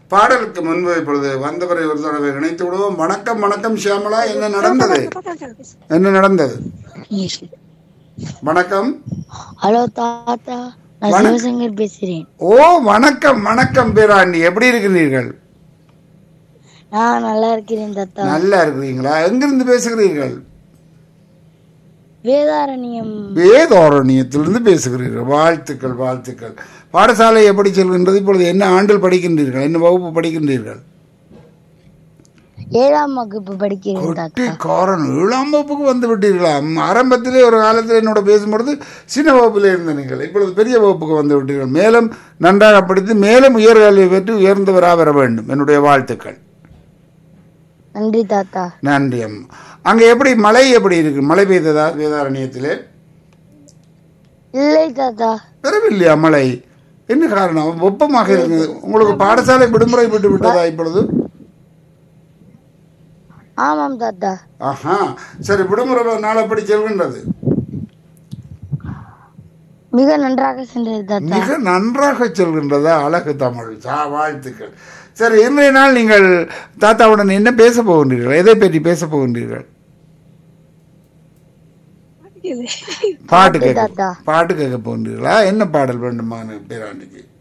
பாடலுக்கு முன்பு இப்பொழுது வந்தவரை ஒரு தடவை இணைத்து விடுவோம் வணக்கம் வணக்கம் ஷியாமலா என்ன நடந்தது என்ன நடந்தது வணக்கம் ஹலோ தாத்தா நான் வணக்கம். சிவசங்கர் பேசுறேன் ஓ வணக்கம் வணக்கம் பேராண்டி எப்படி இருக்கிறீர்கள் நான் நல்லா இருக்கிறேன் தாத்தா நல்லா இருக்கிறீங்களா எங்கிருந்து பேசுகிறீர்கள் வேதாரண்யம் வேதாரண்யத்திலிருந்து பேசுகிறீர்கள் வாழ்த்துக்கள் வாழ்த்துக்கள் பாடசாலை எப்படி செல்கின்றது இப்பொழுது என்ன ஆண்டில் படிக்கின்றீர்கள் என்ன வகுப்பு படிக்கின்றீர்கள் ஏழாம் வகுப்பு படிக்கிறேன் தாத்தா கட்டிக்காரன் ஏழாம் வகுப்புக்கு வந்து விட்டீர்களா ம், ஆரம்பத்திலே ஒரு காலத்தில் என்னோட பேசும்பொழுது சின்ன வகுப்பில் இருந்த நீங்கள் இப்பொழுது பெரிய வகுப்புக்கு வந்து விட்டீர்கள் மேலும் நன்றாக படித்து மேலும் உயர்கல்வி பெற்று உயர்ந்தவராக வர வேண்டும் என்னுடைய வாழ்த்துக்கள் நன்றி தாத்தா நன்றி அம்மா அங்கே எப்படி மழை எப்படி இருக்கு மழை பெய்ததா வேதாரண்யத்திலே இல்லை தாத்தா பெறவில்லையா மழை என்ன காரணம் வெப்பமாக இருக்குது உங்களுக்கு பாடசாலை விடுமுறை விட்டு விட்டதா இப்பொழுது ஆமாம் தாத்தா ஆஹா சரி விடுமுறை நாள் எப்படி செல்கின்றது மிக நன்றாக சென்றது தாத்தா மிக நன்றாக செல்கின்றதா அழகு தமிழ் சா வாழ்த்துக்கள் சரி இன்றைய நாள் நீங்கள் தாத்தாவுடன் என்ன பேச போகின்றீர்கள் எதை பற்றி பேச போகின்றீர்கள் பாட்டு கேட்க தாத்தா. பாட்டு கேட்க போகின்றீர்களா என்ன பாடல் வேண்டுமா பேராண்டிக்கு